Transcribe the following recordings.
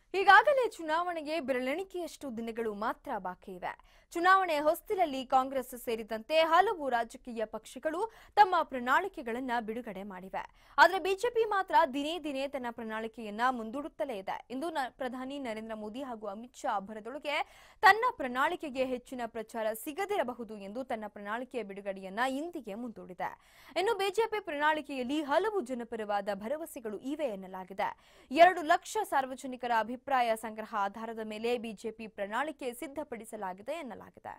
ಈಗಾಗಲೇ ಚುನಾವಣೆಗೆ ಬೆರಳೆಣಿಕೆಯಷ್ಟು ದಿನಗಳು ಮಾತ್ರ ಬಾಕಿ ಇವೆ ಚುನಾವಣೆ ಹೊಸ್ತಿಲಲ್ಲಿ ಕಾಂಗ್ರೆಸ್ ಸೇರಿದಂತೆ ಹಲವು ರಾಜಕೀಯ ಪಕ್ಷಗಳು ತಮ್ಮ ಪ್ರಣಾಳಿಕೆಗಳನ್ನ ಬಿಡುಗಡೆ ಮಾಡಿವೆ ಆದರೆ ಬಿಜೆಪಿ ಮಾತ್ರ ದಿನೇ ದಿನೇ ತನ್ನ ಪ್ರಣಾಳಿಕೆಯನ್ನ ಮುಂದೂಡುತ್ತಲೇ ಇದೆ ಇಂದು ನ- ಪ್ರಧಾನಿ ನರೇಂದ್ರ ಮೋದಿ ಹಾಗೂ ಅಮಿತ್ ಶಾ ಅಬ್ಬರದೊಳಗೆ ತನ್ನ ಪ್ರಣಾಳಿಕೆಗೆ ಹೆಚ್ಚಿನ ಪ್ರಚಾರ ಸಿಗದಿರಬಹುದು ಎಂದು ತನ್ನ ಪ್ರಣಾಳಿಕೆಯ ಬಿಡುಗಡೆಯನ್ನ ಇಂದಿಗೆ ಮುಂದೂಡಿದೆ ಇನ್ನು ಬಿಜೆಪಿ ಪ್ರಣಾಳಿಕೆಯಲ್ಲಿ ಹಲವು ಜನಪರವಾದ ಭರವಸೆಗಳು ಇವೆ ಎನ್ನಲಾಗಿದೆ ಎರಡು ಲಕ್ಷ ಸಾರ್ವಜನಿಕರ ಅಭಿಪ್ರಾಯ ಸಂಗ್ರಹ ಆಧಾರದ ಮೇಲೆ ಬಿಜೆಪಿ ಪ್ರಣಾಳಿಕೆ ಸಿದ್ಧಪಡಿಸಲಾಗಿದೆ ಎನ್ನಲಾಗಿದೆ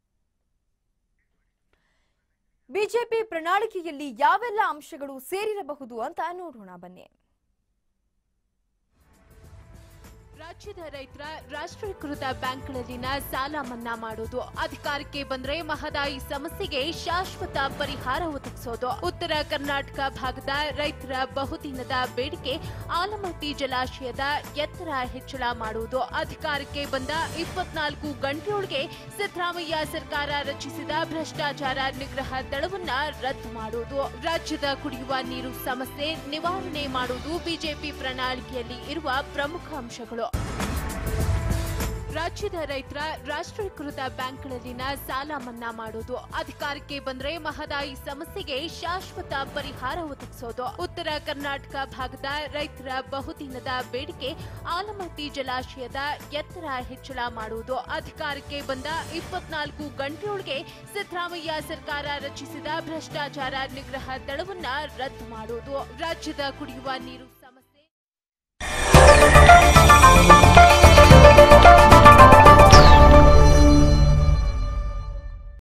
ಬಿಜೆಪಿ ಪ್ರಣಾಳಿಕೆಯಲ್ಲಿ ಯಾವೆಲ್ಲ ಅಂಶಗಳು ಸೇರಿರಬಹುದು ಅಂತ ನೋಡೋಣ ಬನ್ನಿ ರಾಜ್ಯದ ರೈತರ ರಾಷ್ಟ್ರೀಕೃತ ಬ್ಯಾಂಕ್ಗಳಲ್ಲಿನ ಸಾಲ ಮನ್ನಾ ಮಾಡೋದು ಅಧಿಕಾರಕ್ಕೆ ಬಂದ್ರೆ ಮಹದಾಯಿ ಸಮಸ್ಯೆಗೆ ಶಾಶ್ವತ ಪರಿಹಾರ ಒದಗಿಸೋದು ಉತ್ತರ ಕರ್ನಾಟಕ ಭಾಗದ ರೈತರ ಬಹುದಿನದ ಬೇಡಿಕೆ ಆಲಮಟ್ಟಿ ಜಲಾಶಯದ ಎತ್ತರ ಹೆಚ್ಚಳ ಮಾಡುವುದು ಅಧಿಕಾರಕ್ಕೆ ಬಂದ ಇಪ್ಪತ್ನಾಲ್ಕು ಗಂಟೆಯೊಳಗೆ ಸಿದ್ದರಾಮಯ್ಯ ಸರ್ಕಾರ ರಚಿಸಿದ ಭ್ರಷ್ಟಾಚಾರ ನಿಗ್ರಹ ದಳವನ್ನ ರದ್ದು ಮಾಡುವುದು ರಾಜ್ಯದ ಕುಡಿಯುವ ನೀರು ಸಮಸ್ಯೆ ನಿವಾರಣೆ ಮಾಡುವುದು ಬಿಜೆಪಿ ಪ್ರಣಾಳಿಕೆಯಲ್ಲಿ ಇರುವ ಪ್ರಮುಖ ಅಂಶಗಳು ರಾಜ್ಯದ ರೈತರ ರಾಷ್ಟ್ರೀಕೃತ ಬ್ಯಾಂಕ್ಗಳಲ್ಲಿನ ಸಾಲ ಮನ್ನಾ ಮಾಡೋದು ಅಧಿಕಾರಕ್ಕೆ ಬಂದ್ರೆ ಮಹದಾಯಿ ಸಮಸ್ಯೆಗೆ ಶಾಶ್ವತ ಪರಿಹಾರ ಒದಗಿಸೋದು ಉತ್ತರ ಕರ್ನಾಟಕ ಭಾಗದ ರೈತರ ಬಹುದಿನದ ಬೇಡಿಕೆ ಆಲಮಟ್ಟಿ ಜಲಾಶಯದ ಎತ್ತರ ಹೆಚ್ಚಳ ಮಾಡುವುದು ಅಧಿಕಾರಕ್ಕೆ ಬಂದ ಇಪ್ಪತ್ನಾಲ್ಕು ಗಂಟೆಯೊಳಗೆ ಸಿದ್ದರಾಮಯ್ಯ ಸರ್ಕಾರ ರಚಿಸಿದ ಭ್ರಷ್ಟಾಚಾರ ನಿಗ್ರಹ ದಳವನ್ನ ರದ್ದು ಮಾಡುವುದು ರಾಜ್ಯದ ಕುಡಿಯುವ ನೀರು ಸಮಸ್ಯೆ